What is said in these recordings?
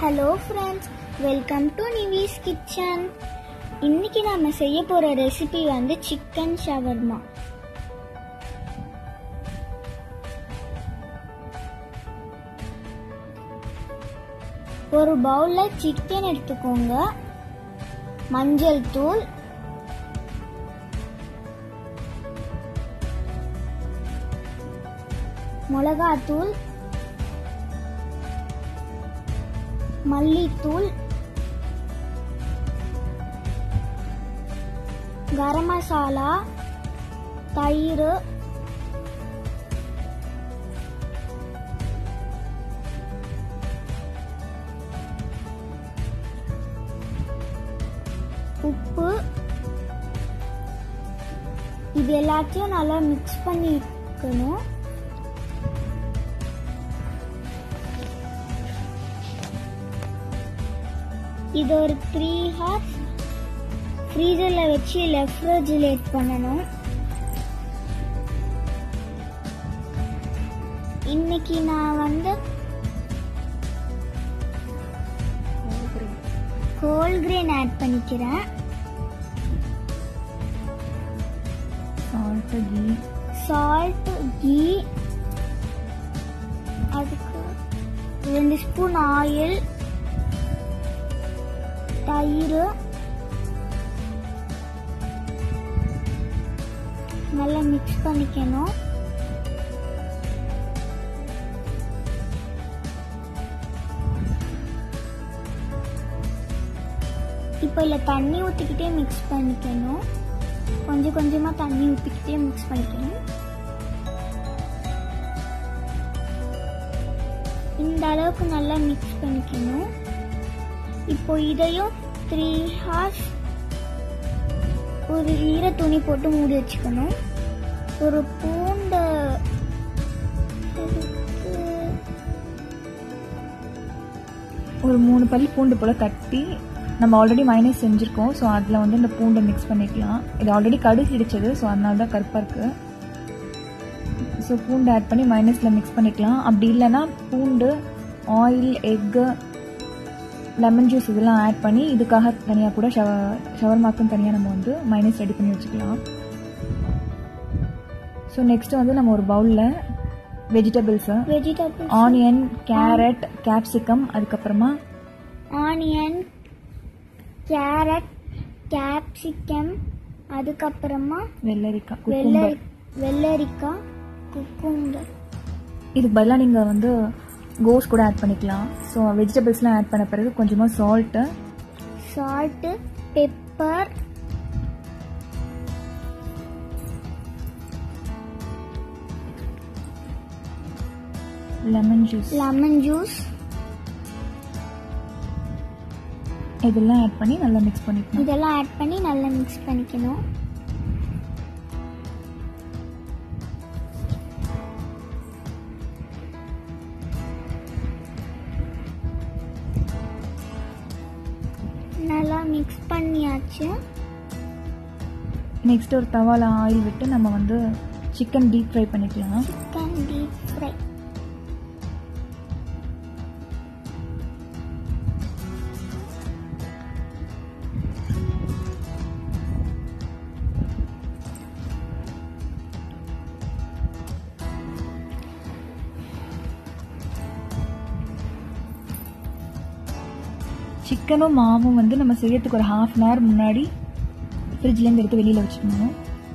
hello friends welcome to Nivi's kitchen இன்னைக்கு நாம செய்ய போற ரெசிபி வந்து சிக்கன் ஷவர்மா ஒரு பவுல்ல சிக்கன் எடுத்துக்கோங்க மஞ்சள் தூள் மிளகாத்தூள் மல்லித்தூள் கரம் மசாலா தயிர் உப்பு இது எல்லாத்தையும் நல்லா மிக்ஸ் பண்ணிக்கணும் இது ஒரு த்ரீ ஹார்ஸ் ஃப்ரீசரில் வச்சு ரெஃப்ரிஜிரேட் பண்ணணும் இன்னைக்கு நான் வந்து ஹோல் கிரெயின் ஆட் பண்ணிக்கிறேன் சால்ட்டு கீ சால்ட் கீ அதுக்கு ரெண்டு ஸ்பூன் ஆயில் தயிர் நல்லா மிக்ஸ் பண்ணிக்கணும் இப்போ இதில் தண்ணி ஊற்றிக்கிட்டே மிக்ஸ் பண்ணிக்கணும் கொஞ்சம் கொஞ்சமாக தண்ணி ஊற்றிக்கிட்டே மிக்ஸ் பண்ணிக்கணும் இந்த அளவுக்கு நல்லா மிக்ஸ் பண்ணிக்கணும் இப்போ இதையும் த்ரீ ஹார்ஸ் ஒரு ஈர துணி போட்டு மூடி வச்சுக்கணும் ஒரு பூண்டு எடுத்து ஒரு மூணு பல்லி பூண்டு போல் தட்டி நம்ம ஆல்ரெடி மைனஸ் செஞ்சுருக்கோம் ஸோ அதில் வந்து இந்த பூண்டை மிக்ஸ் பண்ணிக்கலாம் இது ஆல்ரெடி கடுகு இடிச்சது ஸோ அதனால தான் கருப்பாக இருக்குது ஸோ பூண்டு ஆட் பண்ணி மைனஸில் மிக்ஸ் பண்ணிக்கலாம் அப்படி இல்லைன்னா பூண்டு ஆயில் எக்கு லெமன் ஜூஸ் இதெல்லாம் ஆட் பண்ணி இதுக்காக தனியாக கூட ஷவ ஷவர்மாக்கும் தனியாக நம்ம வந்து மைனஸ் ரெடி பண்ணி வச்சுக்கலாம் ஸோ நெக்ஸ்ட் வந்து நம்ம ஒரு பவுலில் வெஜிடபிள்ஸை வெஜிடபிள் ஆனியன் கேரட் கேப்சிகம் அதுக்கப்புறமா ஆனியன் கேரட் கேப்சிகம் அதுக்கப்புறமா வெள்ளரிக்காய் வெள்ளரி குக்கும்பர் வெள்ளரிக்காய் குக்கும்பர் இதுக்கு பதிலாக நீங்கள் வந்து கோஸ் கூட ஆட் பண்ணிக்கலாம் ஸோ வெஜிடபிள்ஸ்லாம் ஆட் பண்ண பிறகு கொஞ்சமாக salt salt pepper lemon juice lemon juice இதெல்லாம் ஆட் பண்ணி நல்லா மிக்ஸ் பண்ணிக்கணும் இதெல்லாம் ஆட் பண்ணி நல்லா மிக்ஸ் பண்ணிக்கணும் நல்லா மிக்ஸ் பண்ணியாச்சு நெக்ஸ்ட் ஒரு தவால ஆயில் விட்டு நம்ம வந்து சிக்கன் டீப் ஃப்ரை பண்ணிக்கலாம் சிக்கன் டீப் ஃப்ரை சிக்கனும் மாவும் வந்து நம்ம செய்யறதுக்கு ஒரு ஹாஃப் அன் ஹவர் முன்னாடி ஃப்ரிட்ஜ்லேருந்து எடுத்து வெளியில் வச்சுக்கணும்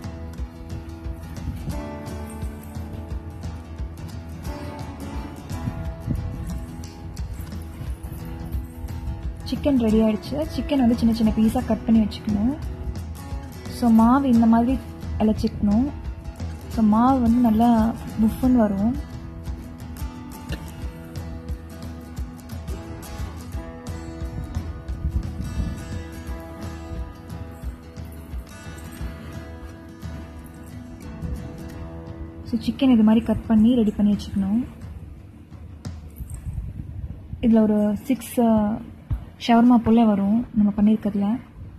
சிக்கன் ரெடி ஆயிடுச்சு சிக்கன் வந்து சின்ன சின்ன பீஸாக கட் பண்ணி வச்சுக்கணும் ஸோ மாவு இந்த மாதிரி இழைச்சிக்கணும் ஸோ மாவு வந்து நல்லா புஃப்னு வரும் ஸோ சிக்கன் இது மாதிரி கட் பண்ணி ரெடி பண்ணி வச்சுக்கணும் இதில் ஒரு சிக்ஸ் ஷவர்மா போல் வரும் நம்ம பண்ணியிருக்கிறதுல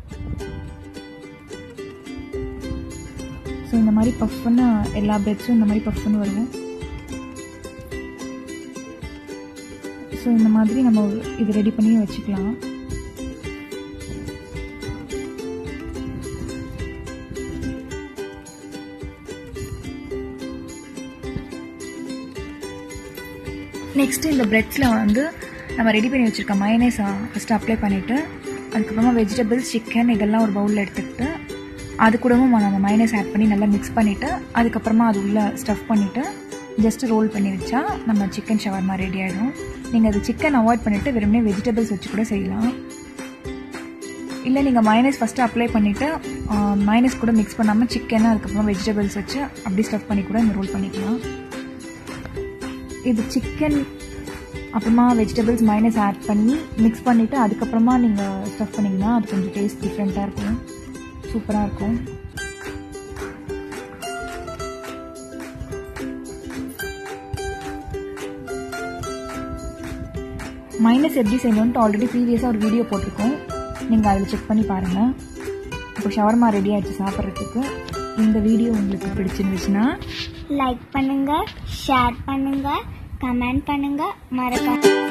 ஸோ இந்த மாதிரி பஃப்னு எல்லா பிரெட்ஸும் இந்த மாதிரி பஃப்னு வரும் ஸோ இந்த மாதிரி நம்ம இது ரெடி பண்ணி வச்சுக்கலாம் நெக்ஸ்ட்டு இந்த பிரெட்ஸில் வந்து நம்ம ரெடி பண்ணி வச்சுருக்க மயனேஸை ஃபஸ்ட்டு அப்ளை பண்ணிவிட்டு அதுக்கப்புறமா வெஜிடபிள்ஸ் சிக்கன் இதெல்லாம் ஒரு பவுலில் எடுத்துக்கிட்டு அது கூடவும் நம்ம மயனேஸ் ஆட் பண்ணி நல்லா மிக்ஸ் பண்ணிவிட்டு அதுக்கப்புறமா அது உள்ளே ஸ்டஃப் பண்ணிவிட்டு ஜஸ்ட் ரோல் பண்ணி வச்சா நம்ம சிக்கன் ஷவர்மா ரெடி ஆகிடும் நீங்கள் அது சிக்கன் அவாய்ட் பண்ணிவிட்டு வெறுமனே வெஜிடபிள்ஸ் வச்சு கூட செய்யலாம் இல்லை நீங்கள் மைனஸ் ஃபஸ்ட்டு அப்ளை பண்ணிவிட்டு மைனஸ் கூட மிக்ஸ் பண்ணாமல் சிக்கன் அதுக்கப்புறம் வெஜிடபிள்ஸ் வச்சு அப்படி ஸ்டஃப் பண்ணி கூட இந்த ரோல் பண்ணிக்கலாம் இது சிக்கன் அப்புறமா வெஜிடபிள்ஸ் மைனஸ் ஆட் பண்ணி மிக்ஸ் பண்ணிவிட்டு அதுக்கப்புறமா நீங்கள் ஸ்டஃப் பண்ணிங்கன்னா அது கொஞ்சம் டேஸ்ட் டிஃப்ரெண்ட்டாக இருக்கும் சூப்பராக இருக்கும் மைனஸ் எப்படி செய்யணுன்ட்டு ஆல்ரெடி ப்ரீவியஸாக ஒரு வீடியோ போட்டிருக்கோம் நீங்கள் அதில் செக் பண்ணி பாருங்கள் இப்போ ஷவர்மா ரெடி ஆகிடுச்சு சாப்பிட்றதுக்கு இந்த வீடியோ உங்களுக்கு பிடிச்சிருந்துச்சுன்னா லைக் பண்ணுங்க ஷேர் பண்ணுங்க கமெண்ட் பண்ணுங்க மறக்காம